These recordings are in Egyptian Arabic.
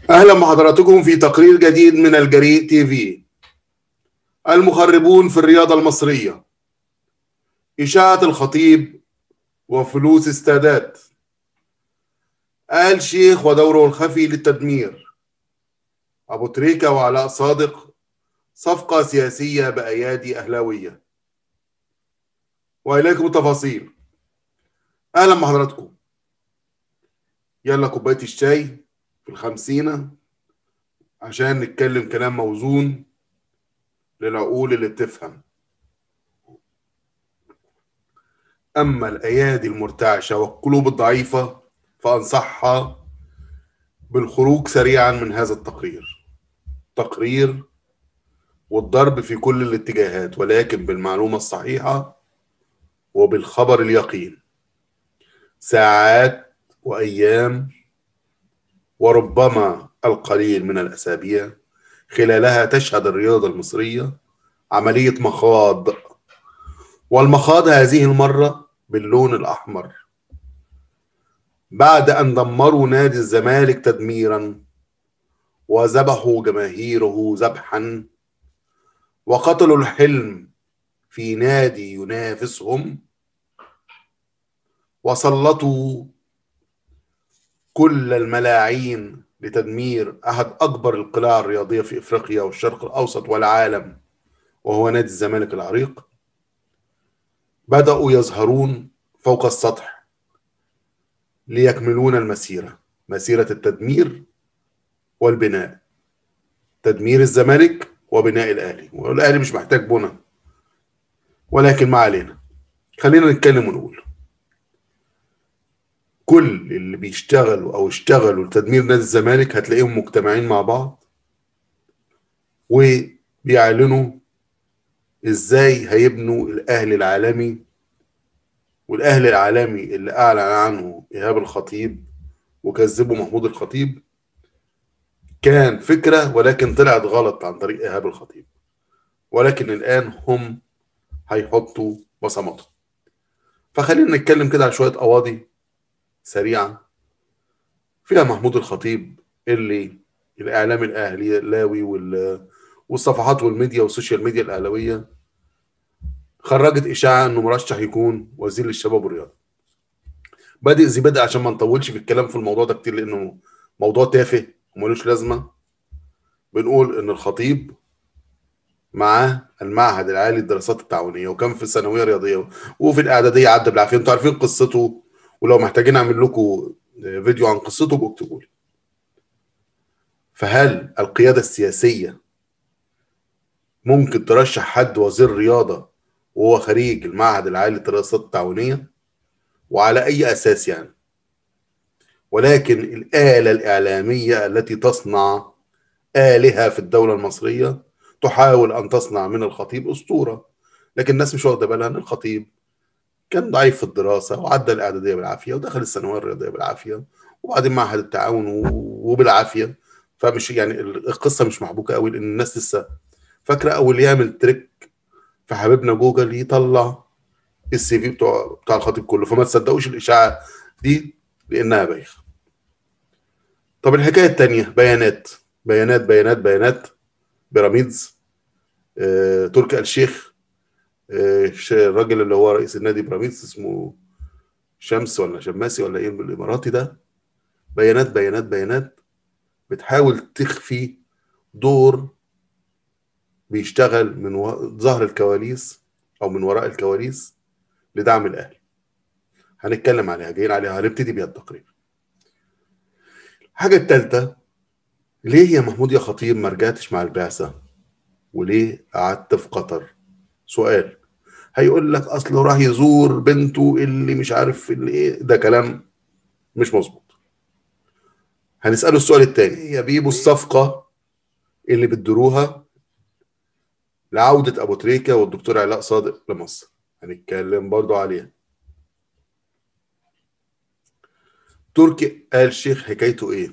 اهلا بحضراتكم في تقرير جديد من الجريء تي في المخربون في الرياضه المصريه اشاعه الخطيب وفلوس استادات آل شيخ ودوره الخفي للتدمير أبو تريكة وعلاء صادق صفقة سياسية بأيادي أهلاوية وإليكم التفاصيل أهلا بحضراتكم يلا كوباية الشاي في الخمسينة عشان نتكلم كلام موزون للعقول اللي بتفهم أما الأيادي المرتعشة والقلوب الضعيفة فأنصحها بالخروج سريعا من هذا التقرير تقرير والضرب في كل الاتجاهات ولكن بالمعلومة الصحيحة وبالخبر اليقين ساعات وأيام وربما القليل من الأسابيع خلالها تشهد الرياضة المصرية عملية مخاض والمخاض هذه المرة باللون الأحمر بعد أن دمروا نادي الزمالك تدميرا وذبحوا جماهيره ذبحا وقتلوا الحلم في نادي ينافسهم وسلطوا كل الملاعين لتدمير أحد أكبر القلاع الرياضية في إفريقيا والشرق الأوسط والعالم وهو نادي الزمالك العريق بدأوا يظهرون فوق السطح ليكملون المسيرة مسيرة التدمير والبناء تدمير الزمالك وبناء الأهلي والأهلي مش محتاج بنى ولكن ما علينا خلينا نتكلم ونقول كل اللي بيشتغلوا او اشتغلوا لتدمير نادي الزمالك هتلاقيهم مجتمعين مع بعض وبيعلنوا ازاي هيبنوا الاهلي العالمي والاهلي العالمي اللي اعلن عنه ايهاب الخطيب وكذبه محمود الخطيب كان فكره ولكن طلعت غلط عن طريق ايهاب الخطيب ولكن الان هم هيحطوا بصماتهم فخلينا نتكلم كده على شويه قواضي سريعا فيها محمود الخطيب اللي الاعلام الاهلي اللاوي والصفحات والميديا والسوشيال ميديا الاهلاويه خرجت اشاعه انه مرشح يكون وزير للشباب والرياضه بادئ زي بدء عشان ما نطولش في الكلام في الموضوع ده كتير لانه موضوع تافه وملوش لازمه بنقول ان الخطيب معاه المعهد العالي للدراسات التعاونيه وكان في الثانويه الرياضيه وفي الاعداديه عدى بالعافيه انتوا عارفين قصته ولو محتاجين اعمل لكم فيديو عن قصته اكتبوا لي فهل القياده السياسيه ممكن ترشح حد وزير رياضه وهو خريج المعهد العالي للدراسات التعاونيه وعلى اي اساس يعني ولكن الاله الاعلاميه التي تصنع الهه في الدوله المصريه تحاول ان تصنع من الخطيب اسطوره لكن الناس مش واخده بالها ان الخطيب كان ضعيف في الدراسه وعدى الاعداديه بالعافيه ودخل الثانويه الرياضيه بالعافيه وبعدين معهد التعاون وبالعافيه فمش يعني القصه مش محبوكه قوي لان الناس لسه فاكره اول يعمل تريك في حبيبنا جوجل يطلع السي في بتوع بتاع الخطيب كله فما تصدقوش الاشاعه دي لانها بايخه طب الحكايه الثانيه بيانات بيانات بيانات بيانات بيراميدز آه، تركي آل الشيخ الراجل اللي هو رئيس النادي بيراميدز اسمه شمس ولا شماسي ولا ايه بالاماراتي ده بيانات بيانات بيانات بتحاول تخفي دور بيشتغل من ظهر الكواليس او من وراء الكواليس لدعم الاهلي هنتكلم عليها جايين عليها هنبتدي بيها التقرير الحاجة التالتة ليه يا محمود يا خطيب ما رجعتش مع البعثة وليه قعدت في قطر سؤال هيقول لك اصله راح يزور بنته اللي مش عارف اللي ايه ده كلام مش مظبوط هنساله السؤال الثاني يا بيبو الصفقه اللي بتدروها لعوده ابو تريكه والدكتور علاء صادق لمصر هنتكلم برضو عليها تركي آل شيخ حكايته ايه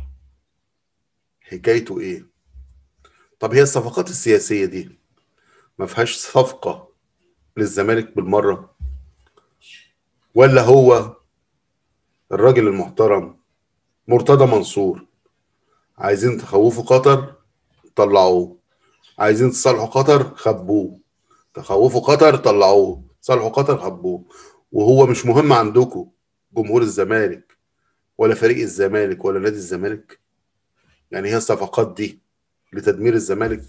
حكايته ايه طب هي الصفقات السياسيه دي ما فيهاش صفقه للزمالك بالمره ولا هو الراجل المحترم مرتضى منصور عايزين تخوفوا قطر طلعوه عايزين تصالحوا قطر خبوه تخوفوا قطر طلعوه صالحوا قطر خبوه وهو مش مهم عندكم جمهور الزمالك ولا فريق الزمالك ولا نادي الزمالك يعني هي الصفقات دي لتدمير الزمالك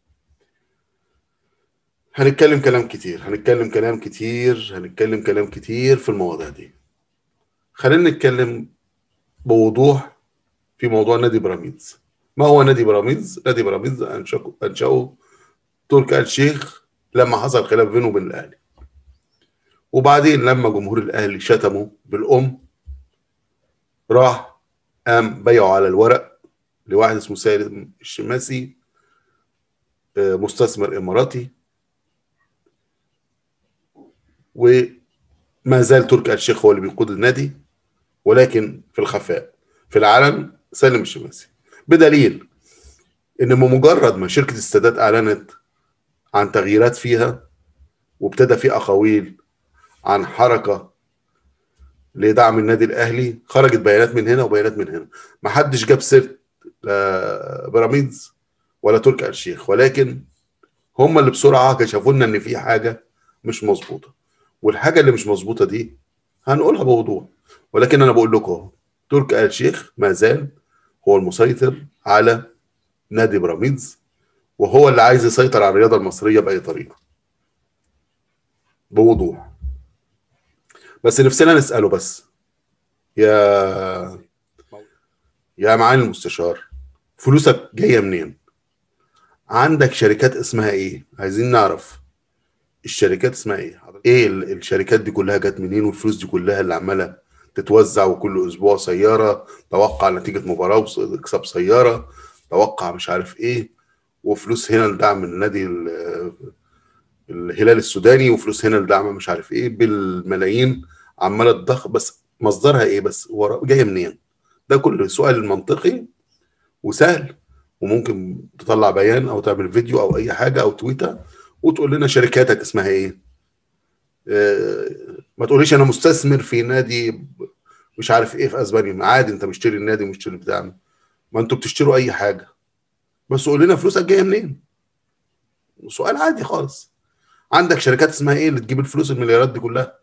هنتكلم كلام كتير هنتكلم كلام كتير هنتكلم كلام كتير في المواضيع دي خلينا نتكلم بوضوح في موضوع نادي بيراميدز ما هو نادي بيراميدز نادي بيراميدز انشأه تركي آل الشيخ لما حصل خلاف بينه وبين الاهلي وبعدين لما جمهور الاهلي شتمه بالام راح قام بيعه على الورق لواحد اسمه سالم الشماسي آه، مستثمر اماراتي وما زال تركي آل الشيخ هو اللي بيقود النادي ولكن في الخفاء في العلن سالم الشماسي بدليل ان بمجرد ما شركه السادات اعلنت عن تغييرات فيها وابتدى في اقاويل عن حركه لدعم النادي الاهلي خرجت بيانات من هنا وبيانات من هنا ما حدش جاب سيره بيراميدز ولا تركي آل الشيخ ولكن هم اللي بسرعه كشفوا لنا ان في حاجه مش مظبوطه والحاجه اللي مش مظبوطه دي هنقولها بوضوح ولكن انا بقول لكم اهو تركي آل الشيخ ما زال هو المسيطر على نادي بيراميدز وهو اللي عايز يسيطر على الرياضه المصريه باي طريقه بوضوح بس نفسنا نساله بس يا يا معالي المستشار فلوسك جايه منين عندك شركات اسمها ايه عايزين نعرف الشركات اسمها ايه ايه الشركات دي كلها جت منين والفلوس دي كلها اللي عماله تتوزع وكل اسبوع سياره توقع نتيجه مباراه واكسب سياره توقع مش عارف ايه وفلوس هنا لدعم النادي الهلال السوداني وفلوس هنا لدعم مش عارف ايه بالملايين عماله تضخ بس مصدرها ايه بس جايه منين ده كل سؤال منطقي وسهل وممكن تطلع بيان او تعمل فيديو او اي حاجه او تويتر وتقول لنا شركاتك اسمها ايه آه، ما تقوليش انا مستثمر في نادي مش عارف ايه في اسبانيا عادي انت مشتري النادي ومشتري بتاعنا ما انتوا بتشتروا اي حاجه بس قول لنا فلوسك جايه منين سؤال عادي خالص عندك شركات اسمها ايه اللي تجيب الفلوس المليارات دي كلها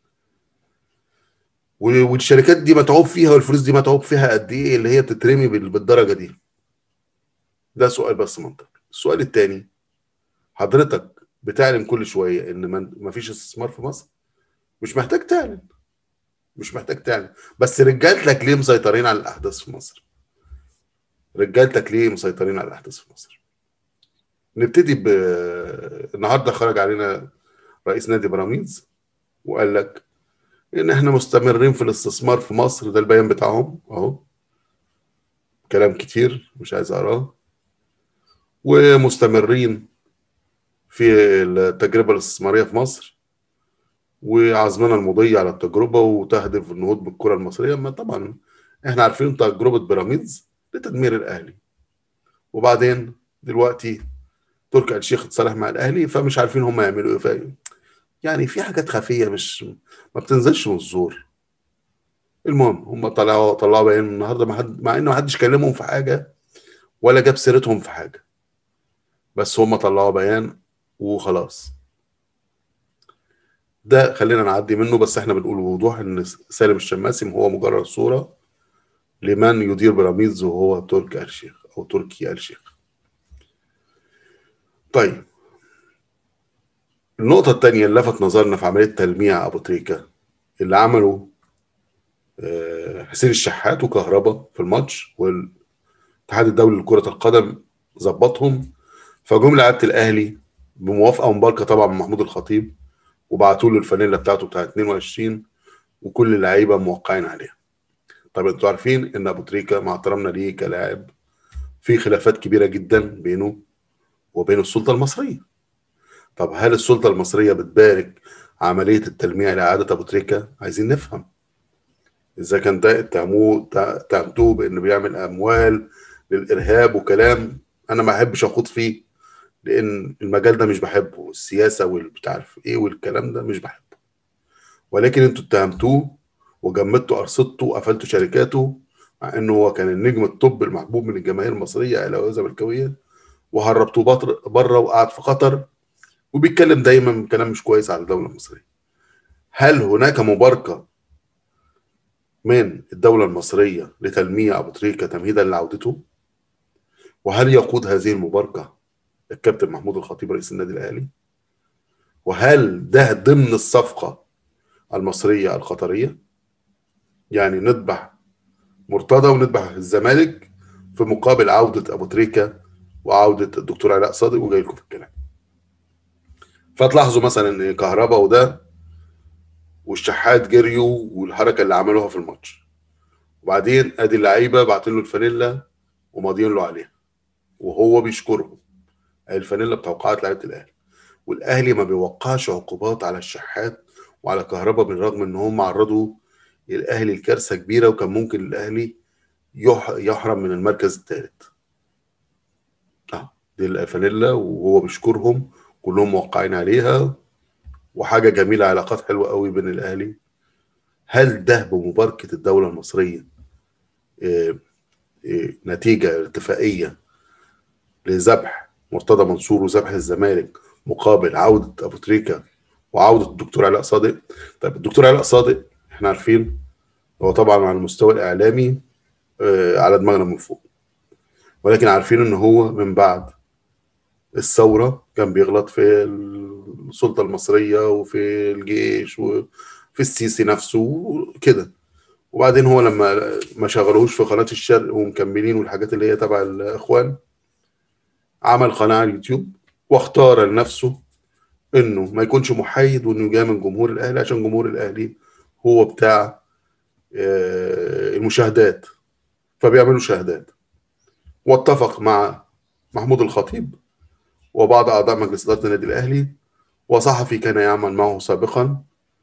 والشركات دي متعوب فيها والفلوس دي متعوب فيها قد ايه اللي هي بتترمي بالدرجه دي ده سؤال بس منطقي السؤال الثاني حضرتك بتعلن كل شويه ان ما فيش استثمار في مصر مش محتاج تعلن مش محتاج تعلن بس رجالتك ليه مسيطرين على الاحداث في مصر رجالتك ليه مسيطرين على الاحداث في مصر نبتدي ب النهارده خرج علينا رئيس نادي بيراميدز وقال لك ان احنا مستمرين في الاستثمار في مصر ده البيان بتاعهم اهو كلام كتير مش عايز اقراه ومستمرين في التجربه الاستثماريه في مصر وعزمنا المضي على التجربه وتهدف النهوض بالكره المصريه ما طبعا احنا عارفين تجربه بيراميدز لتدمير الاهلي وبعدين دلوقتي تركي آل الشيخ اتصالح مع الاهلي فمش عارفين هم يعملوا ايه فاهم يعني في حاجات خفيه مش ما بتنزلش من الزور المهم هم طلعوا طلعوا بيان النهارده مع, حد مع ان ما حدش كلمهم في حاجه ولا جاب سيرتهم في حاجه بس هم طلعوا بيان وخلاص ده خلينا نعدي منه بس احنا بنقول بوضوح ان سالم الشماسي هو مجرد صوره لمن يدير بيراميدز وهو تركي آل الشيخ او تركي آل الشيخ طيب النقطة الثانية اللي لفت نظرنا في عملية تلميع أبو تريكة اللي عمله آه، حسين الشحات وكهربا في الماتش والاتحاد الدولي لكرة القدم ظبطهم فجم لعيبة الأهلي بموافقة ومباركة طبعا من محمود الخطيب وبعتوا له الفانيلا بتاعته بتاعت 22 وكل اللعيبة موقعين عليها طب انتوا عارفين ان ابو تريكة مع احترامنا ليه كلاعب في خلافات كبيرة جدا بينه وبين السلطة المصرية طب هل السلطة المصرية بتبارك عملية التلميع لإعادة أبو تريكة؟ عايزين نفهم إذا كان ده اتهموه اتهمتوه بإنه بيعمل أموال للإرهاب وكلام أنا ما أحبش أخوض فيه لأن المجال ده مش بحبه السياسة والبتاع إيه والكلام ده مش بحبه ولكن أنتوا اتهمتوه وجمدتوا أرصدته وقفلتوا شركاته مع انه هو كان النجم الطب المحبوب من الجماهير المصريه اهلاويه وزملكاويه وهربته بره وقعد في قطر وبيتكلم دايما كلام مش كويس على الدوله المصريه هل هناك مباركه من الدوله المصريه لتلميع ابو تريكه تمهيدا لعودته وهل يقود هذه المباركه الكابتن محمود الخطيب رئيس النادي الاهلي وهل ده ضمن الصفقه المصريه القطريه يعني نذبح مرتضى ونذبح الزمالك في مقابل عوده ابو تريكه وعوده الدكتور علاء صادق وجاي لكم في الكلام فتلاحظوا مثلا ان كهربا وده والشحات جريوا والحركه اللي عملوها في الماتش وبعدين ادي اللعيبه بعتين له الفانيلا وماضيين له عليها وهو بيشكرهم الفانيلا بتوقعات لعيبه الاهلي والاهلي ما بيوقعش عقوبات على الشحات وعلى كهربا بالرغم ان هم عرضوا الاهلي لكارثه كبيره وكان ممكن الاهلي يحرم من المركز الثالث اه دي الفانيلا وهو بيشكرهم كلهم موقعين عليها وحاجه جميله علاقات حلوه قوي بين الاهلي هل ده بمباركه الدوله المصريه إيه إيه نتيجه اتفاقيه لذبح مرتضى منصور وذبح الزمالك مقابل عوده ابو تريكه وعوده الدكتور علاء صادق طيب الدكتور علاء صادق احنا عارفين هو طبعا على المستوى الاعلامي آه على دماغنا من فوق ولكن عارفين ان هو من بعد الثوره كان بيغلط في السلطه المصريه وفي الجيش وفي السيسي نفسه وكده وبعدين هو لما ما شغلوهوش في قناه الشرق ومكملين والحاجات اللي هي تبع الاخوان عمل قناه على اليوتيوب واختار لنفسه انه ما يكونش محايد وانه جاي من جمهور الاهلي عشان جمهور الاهلي هو بتاع المشاهدات فبيعملوا شهادات واتفق مع محمود الخطيب وبعض اعضاء مجلس اداره النادي الاهلي وصحفي كان يعمل معه سابقا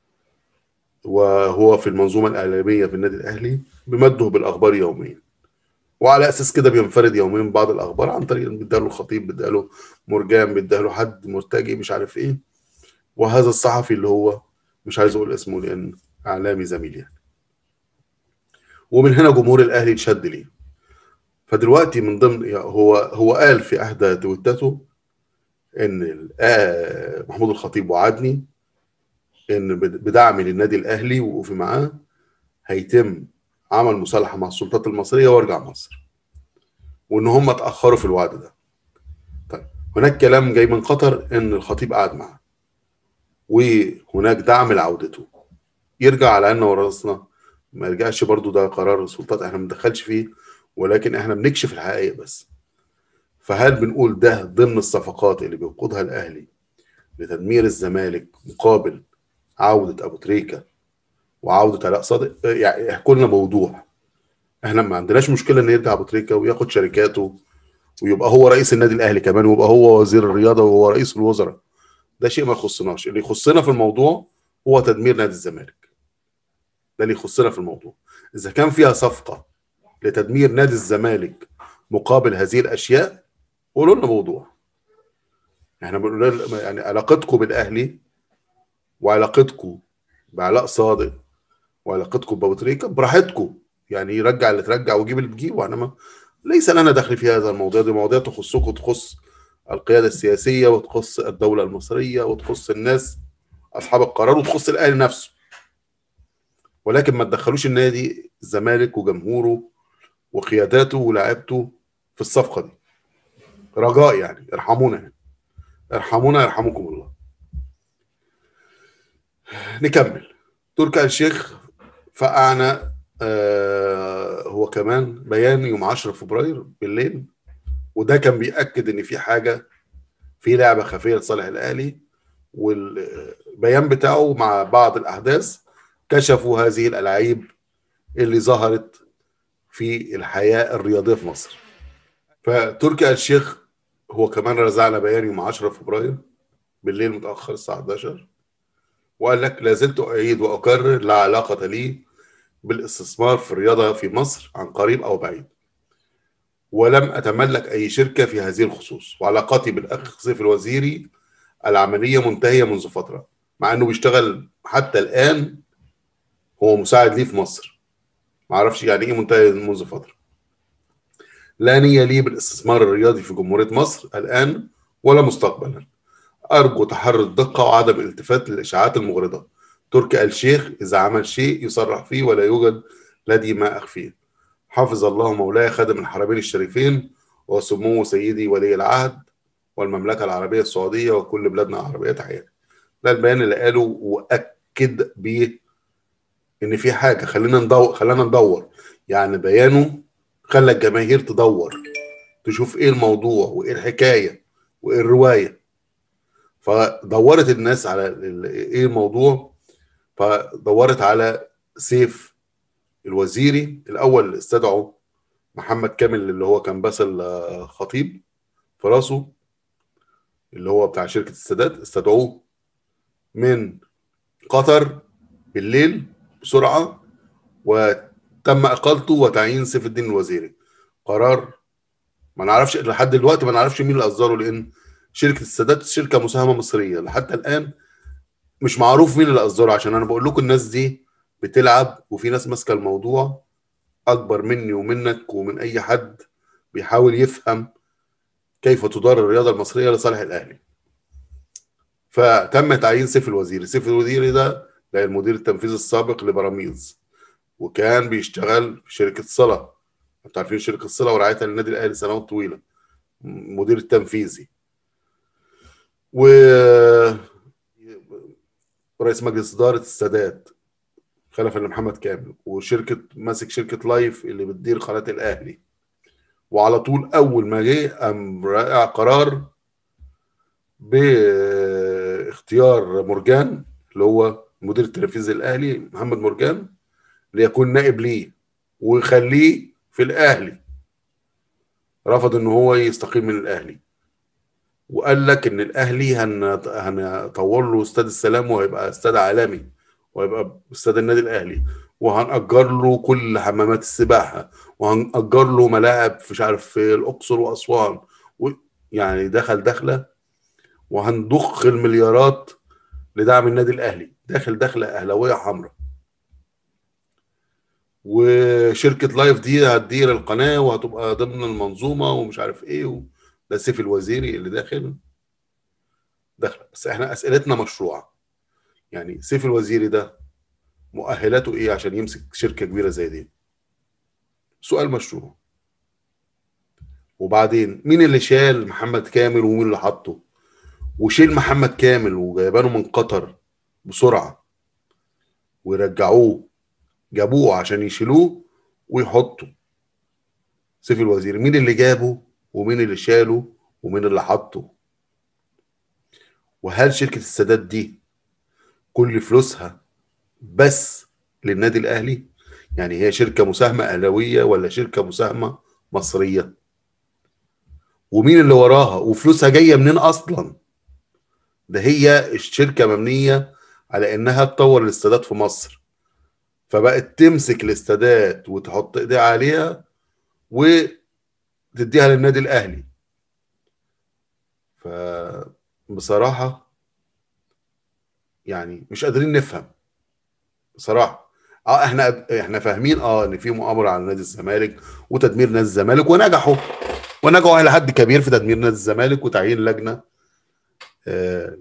وهو في المنظومه الاعلاميه في النادي الاهلي بمده بالاخبار يوميا وعلى اساس كده بينفرد يوميا بعض الاخبار عن طريق بيداله الخطيب بيداله مرجان بيداله حد مرتجي مش عارف ايه وهذا الصحفي اللي هو مش عايز اقول اسمه لان اعلامي زميل يعني ومن هنا جمهور الاهلي اتشد ليه فدلوقتي من ضمن هو هو قال في احدى تويتاته ان محمود الخطيب وعدني ان بدعمي للنادي الاهلي ووقوفي معاه هيتم عمل مصالحه مع السلطات المصريه وارجع مصر وان هم اتاخروا في الوعد ده طيب هناك كلام جاي من قطر ان الخطيب قعد معاه وهناك دعم لعودته يرجع على عيننا وراسنا ما يرجعش برضو ده قرار السلطات احنا ما بندخلش فيه ولكن احنا بنكشف الحقائق بس فهل بنقول ده ضمن الصفقات اللي بيقودها الاهلي لتدمير الزمالك مقابل عوده ابو تريكه وعوده علاء صادق يعني احكوا لنا بوضوح احنا ما عندناش مشكله ان يرجع ابو تريكه وياخد شركاته ويبقى هو رئيس النادي الاهلي كمان ويبقى هو وزير الرياضه وهو رئيس الوزراء ده شيء ما يخصناش اللي يخصنا في الموضوع هو تدمير نادي الزمالك ده اللي يخصنا في الموضوع اذا كان فيها صفقه لتدمير نادي الزمالك مقابل هذه الاشياء قولوا لنا موضوع احنا بنقول يعني علاقتكم بالاهلي وعلاقتكم بعلاء صادق وعلاقتكم بابو تريكه براحتكم يعني يرجع اللي ترجع ويجيب اللي تجيب وانا ما ليس لنا دخل في هذا الموضوع دي مواضيع تخصكم تخص القياده السياسيه وتخص الدوله المصريه وتخص الناس اصحاب القرار وتخص الاهلي نفسه ولكن ما تدخلوش النادي الزمالك وجمهوره وقياداته ولاعيبته في الصفقه دي رجاء يعني ارحمونا يعني. ارحمونا يرحمكم الله نكمل تركي آل الشيخ فقعنا آه هو كمان بيان يوم 10 فبراير بالليل وده كان بيأكد ان في حاجه في لعبه خفيه لصالح الاهلي والبيان بتاعه مع بعض الاحداث كشفوا هذه الالعاب اللي ظهرت في الحياه الرياضيه في مصر فتركي آل الشيخ هو كمان رزعنا بيان يوم 10 فبراير بالليل متاخر الساعه 11 وقال لك لا زلت اعيد واكرر لا علاقه لي بالاستثمار في الرياضه في مصر عن قريب او بعيد ولم اتملك اي شركه في هذه الخصوص وعلاقتي بالاخ سيف الوزيري العمليه منتهيه منذ فتره مع انه بيشتغل حتى الان هو مساعد ليه في مصر ما اعرفش يعني ايه منتهي منذ فتره لا نية لي بالاستثمار الرياضي في جمهورية مصر الآن ولا مستقبلا أرجو تحري الدقة وعدم الالتفات للإشاعات المغرضة تركي آل شيخ إذا عمل شيء يصرح فيه ولا يوجد لدي ما أخفيه حافظ الله مولاي خادم الحرمين الشريفين وسمو سيدي ولي العهد والمملكة العربية السعودية وكل بلادنا العربية تحياتي ده البيان اللي قاله وأكد بيه إن في حاجة خلينا ندور خلينا ندور يعني بيانه خلى الجماهير تدور تشوف ايه الموضوع وايه الحكايه وايه الروايه فدورت الناس على ايه الموضوع فدورت على سيف الوزيري الاول استدعوا محمد كامل اللي هو كان باسل خطيب في راسه اللي هو بتاع شركه السادات استدعوه من قطر بالليل بسرعه وتم اقالته وتعيين سيف الدين الوزيري قرار ما نعرفش لحد دلوقتي ما نعرفش مين اللي اصدره لان شركه السادات شركه مساهمه مصريه لحتى الان مش معروف مين اللي اصدره عشان انا بقول لكم الناس دي بتلعب وفي ناس ماسكه الموضوع اكبر مني ومنك ومن اي حد بيحاول يفهم كيف تدار الرياضه المصريه لصالح الاهلي فتم تعيين سيف الوزيري سيف الوزيري ده ده المدير التنفيذي السابق لبراميز وكان بيشتغل في شركه صله انتوا عارفين شركه صله ورعايتها للنادي الاهلي سنوات طويله مدير التنفيذي و رئيس مجلس اداره السادات خلفا لمحمد كامل وشركه ماسك شركه لايف اللي بتدير قناه الاهلي وعلى طول اول ما جه قام رائع قرار باختيار مرجان اللي هو المدير التنفيذي الاهلي محمد مرجان ليكون نائب ليه ويخليه في الاهلي رفض ان هو يستقيل من الاهلي وقال لك ان الاهلي هنطور له استاد السلام وهيبقى استاد عالمي وهيبقى استاد النادي الاهلي وهنأجر له كل حمامات السباحه وهنأجر له ملاعب في مش عارف في الاقصر واسوان و... يعني دخل دخله وهنضخ المليارات لدعم النادي الاهلي داخل دخله اهلاويه حمراء وشركه لايف دي هتدير القناه وهتبقى ضمن المنظومه ومش عارف ايه و... ده سيف الوزيري اللي داخل داخله بس احنا اسئلتنا مشروعه يعني سيف الوزيري ده مؤهلاته ايه عشان يمسك شركه كبيره زي دي سؤال مشروع وبعدين مين اللي شال محمد كامل ومين اللي حطه وشيل محمد كامل وجايبانه من قطر بسرعه ويرجعوه جابوه عشان يشيلوه ويحطوا سيف الوزير مين اللي جابه ومين اللي شاله ومين اللي حطه وهل شركة السادات دي كل فلوسها بس للنادي الأهلي يعني هي شركة مساهمة أهلاوية ولا شركة مساهمة مصرية ومين اللي وراها وفلوسها جاية منين أصلا ده هي الشركة مبنية على إنها تطور الاستادات في مصر فبقت تمسك الاستادات وتحط ايديها عليها وتديها للنادي الاهلي فبصراحه يعني مش قادرين نفهم بصراحه اه احنا احنا فاهمين اه ان في مؤامره على نادي الزمالك وتدمير نادي الزمالك ونجحوا ونجحوا الى حد كبير في تدمير نادي الزمالك وتعيين لجنه آه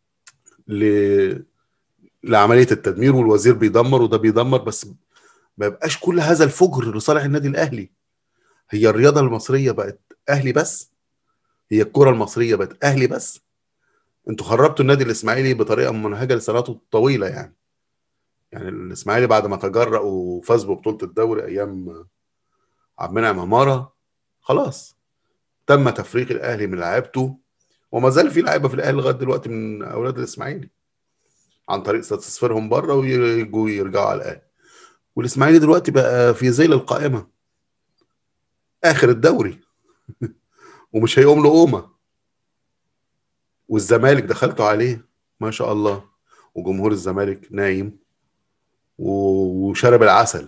ل لعمليه التدمير والوزير بيدمر وده بيدمر بس ما يبقاش كل هذا الفجر لصالح النادي الاهلي هي الرياضه المصريه بقت اهلي بس هي الكره المصريه بقت اهلي بس انتوا خربتوا النادي الاسماعيلي بطريقه ممنهجه لسنواته الطويله يعني يعني الاسماعيلي بعد ما تجرأ وفاز ببطوله الدوري ايام عبد المنعم عماره خلاص تم تفريق الاهلي من لعيبته وما زال في لعيبه في الاهلي لغايه دلوقتي من اولاد الاسماعيلي عن طريق تصفيرهم بره ويجوا يرجعوا على الاهلي والاسماعيلي دلوقتي بقى في ذيل القائمه اخر الدوري ومش هيقوم له قومه والزمالك دخلتوا عليه ما شاء الله وجمهور الزمالك نايم وشرب العسل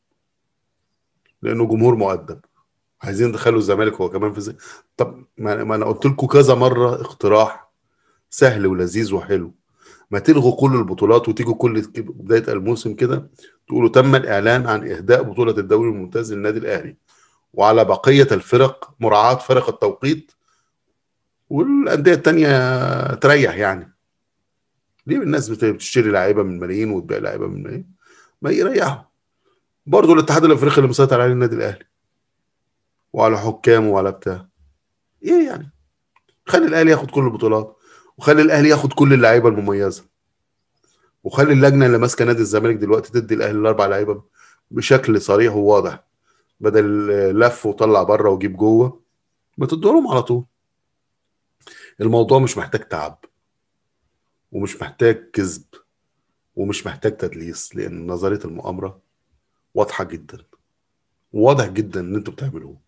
لانه جمهور مؤدب عايزين يدخلوا الزمالك هو كمان في زي طب ما انا قلت لكم كذا مره اقتراح سهل ولذيذ وحلو ما تلغوا كل البطولات وتيجوا كل بدايه الموسم كده تقولوا تم الاعلان عن اهداء بطوله الدوري الممتاز للنادي الاهلي وعلى بقيه الفرق مراعاه فرق التوقيت والانديه التانية تريح يعني ليه الناس بتشتري لعيبه من ملايين وتبيع لعيبه من ملايين ما يريحوا برضه الاتحاد الافريقي اللي مسيطر عليه النادي الاهلي وعلى حكامه وعلى بتاع ايه يعني خلي الاهلي ياخد كل البطولات وخلي الاهلي ياخد كل اللعيبه المميزه وخلي اللجنه اللي ماسكه نادي الزمالك دلوقتي تدي الاهلي الاربع لعيبه بشكل صريح وواضح بدل لف وطلع بره وجيب جوه ما تدولهم على طول الموضوع مش محتاج تعب ومش محتاج كذب ومش محتاج تدليس لان نظريه المؤامره واضحه جدا واضح جدا ان انتوا بتعملوه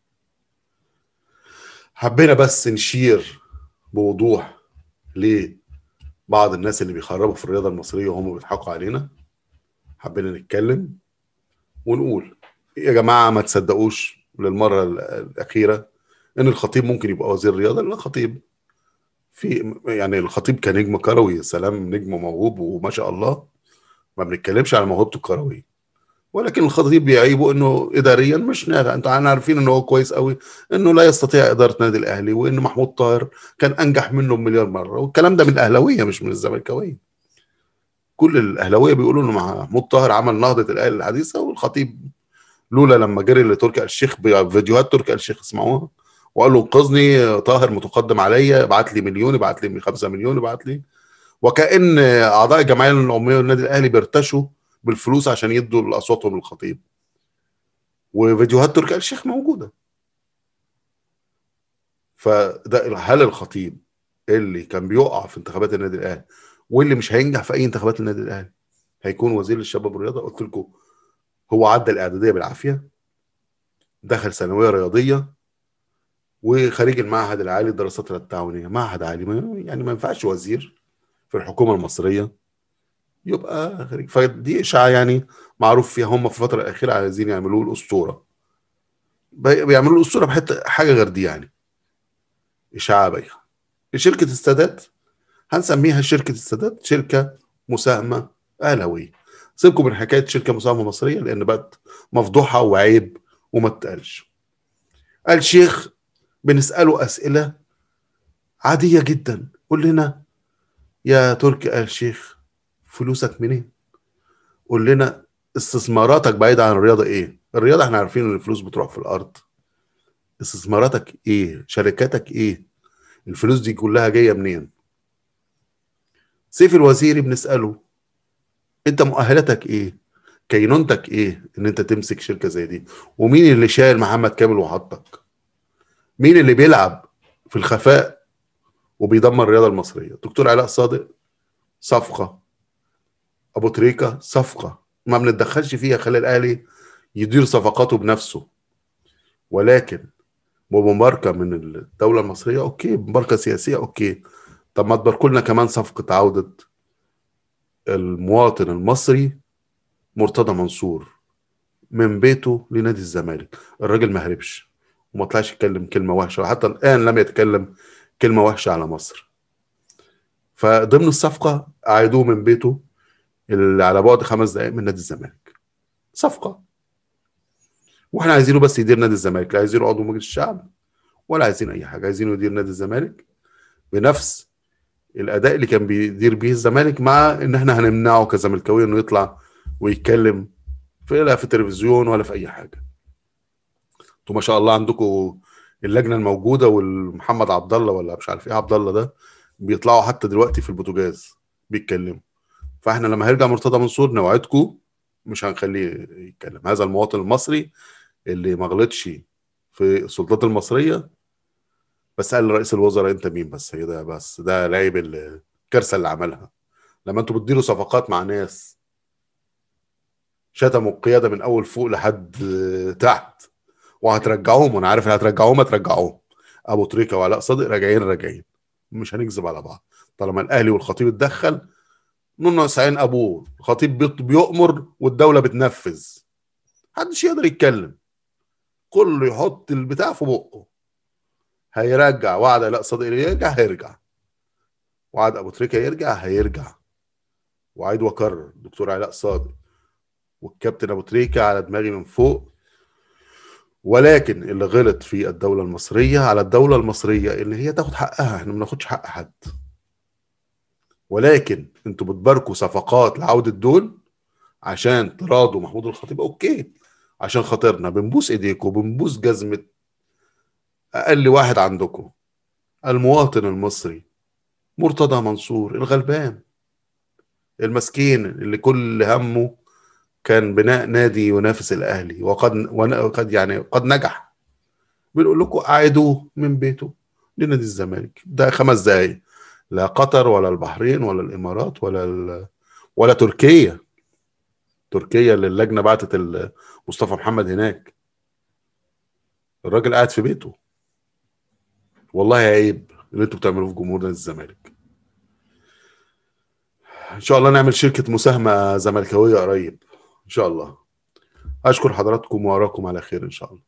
حبينا بس نشير بوضوح لبعض الناس اللي بيخربوا في الرياضه المصريه وهم بيضحكوا علينا حبينا نتكلم ونقول يا جماعه ما تصدقوش للمره الاخيره ان الخطيب ممكن يبقى وزير رياضه لان الخطيب في يعني الخطيب كنجم كروي سلام نجم موهوب وما شاء الله ما بنتكلمش على موهبته الكرويه ولكن الخطيب بيعيبه انه اداريا مش نافع انتوا عارفين انه هو كويس قوي انه لا يستطيع اداره نادي الاهلي وان محمود طاهر كان انجح منه بمليار مره والكلام ده من الاهلاويه مش من الزملكاويه كل الاهلاويه بيقولوا انه محمود طاهر عمل نهضه الاهلي الحديثه والخطيب لولا لما جري لتركي آل الشيخ فيديوهات تركي آل الشيخ اسمعوها وقال له انقذني طاهر متقدم عليا ابعت لي مليون ابعت لي 5 مليون ابعت لي وكان اعضاء الجمعيه العموميه للنادي الاهلي بيرتشوا بالفلوس عشان يدوا اصواتهم للخطيب وفيديوهات تركي آل الشيخ موجوده فده هل الخطيب اللي كان بيقع في انتخابات النادي الاهلي واللي مش هينجح في اي انتخابات النادي الاهلي هيكون وزير الشباب والرياضه قلت لكم هو عدى الاعداديه بالعافيه دخل ثانويه رياضيه وخريج المعهد العالي للدراسات التعاونيه معهد عالي يعني ما ينفعش وزير في الحكومه المصريه يبقى خريج فدي اشاعه يعني معروف فيها هم في الفتره الاخيره عايزين يعملوا الاسطوره بيعملوا الاسطوره بحته حاجه غير دي يعني اشاعه بايخه شركه السادات هنسميها شركه السادات شركه مساهمه اهلاويه سيبكم من حكايه شركه مساهمه مصريه لان بقت مفضوحه وعيب وما تقالش قال شيخ بنساله اسئله عاديه جدا قول لنا يا تركي آل شيخ فلوسك منين؟ قول لنا استثماراتك بعيدة عن الرياضة ايه؟ الرياضة احنا عارفين ان الفلوس بتروح في الارض استثماراتك ايه؟ شركاتك ايه؟ الفلوس دي كلها جاية منين؟ سيف الوزيري بنسأله انت مؤهلاتك ايه؟ كينونتك ايه ان انت تمسك شركة زي دي؟ ومين اللي شايل محمد كامل وحطك؟ مين اللي بيلعب في الخفاء وبيدمر الرياضة المصرية؟ دكتور علاء صادق صفقة ابو تريكه صفقه ما بنتدخلش فيها خلي الاهلي يدير صفقاته بنفسه ولكن بمباركه من الدوله المصريه اوكي مباركه سياسيه اوكي طب ما تباركوا لنا كمان صفقه عوده المواطن المصري مرتضى منصور من بيته لنادي الزمالك الراجل ما هربش وما طلعش يتكلم كلمه وحشه وحتى الان لم يتكلم كلمه وحشه على مصر فضمن الصفقه عيدوه من بيته اللي على بعد خمس دقائق من نادي الزمالك صفقه واحنا عايزينه بس يدير نادي الزمالك لا عايزينه عضو مجلس الشعب ولا عايزين اي حاجه عايزينه يدير نادي الزمالك بنفس الاداء اللي كان بيدير بيه الزمالك مع ان احنا هنمنعه كزملكاوي انه يطلع ويتكلم في لا في التلفزيون ولا في اي حاجه انتوا ما شاء الله عندكم اللجنه الموجوده والمحمد عبد الله ولا مش عارف ايه عبد الله ده بيطلعوا حتى دلوقتي في البوتاجاز بيتكلموا فاحنا لما هيرجع مرتضى منصور نوعدكم مش هنخليه يتكلم هذا المواطن المصري اللي ما غلطش في السلطات المصريه بس قال لرئيس الوزراء انت مين بس هي ده بس ده العيب الكارثه اللي عملها لما انتوا بتديروا صفقات مع ناس شتموا القياده من اول فوق لحد تحت وهترجعوهم وانا عارف هترجعوهم هترجعوهم ابو تريكه وعلاء صادق راجعين راجعين مش هنكذب على بعض طالما الاهلي والخطيب اتدخل نونو سعين ابوه الخطيب بيؤمر والدوله بتنفذ محدش يقدر يتكلم كله يحط البتاع في بقه هيرجع وعد لا صديق يرجع هيرجع وعد ابو تريكه يرجع هيرجع وعيد واكرر الدكتور علاء صادق والكابتن ابو تريكه على دماغي من فوق ولكن اللي غلط في الدوله المصريه على الدوله المصريه ان هي تاخد حقها احنا ما بناخدش حق حد ولكن انتوا بتباركوا صفقات لعوده دول عشان تراضوا محمود الخطيب اوكي عشان خاطرنا بنبوس ايديكم بنبوس جزمه اقل واحد عندكم المواطن المصري مرتضى منصور الغلبان المسكين اللي كل همه كان بناء نادي ينافس الاهلي وقد وقد يعني قد نجح بنقول لكم اعيدوه من بيته لنادي الزمالك ده خمس دقايق لا قطر ولا البحرين ولا الامارات ولا ال... ولا تركيا تركيا اللي اللجنه بعتت مصطفى محمد هناك الراجل قاعد في بيته والله عيب اللي انتوا بتعملوه في جمهور نادي الزمالك ان شاء الله نعمل شركه مساهمه زملكاويه قريب ان شاء الله اشكر حضراتكم واراكم على خير ان شاء الله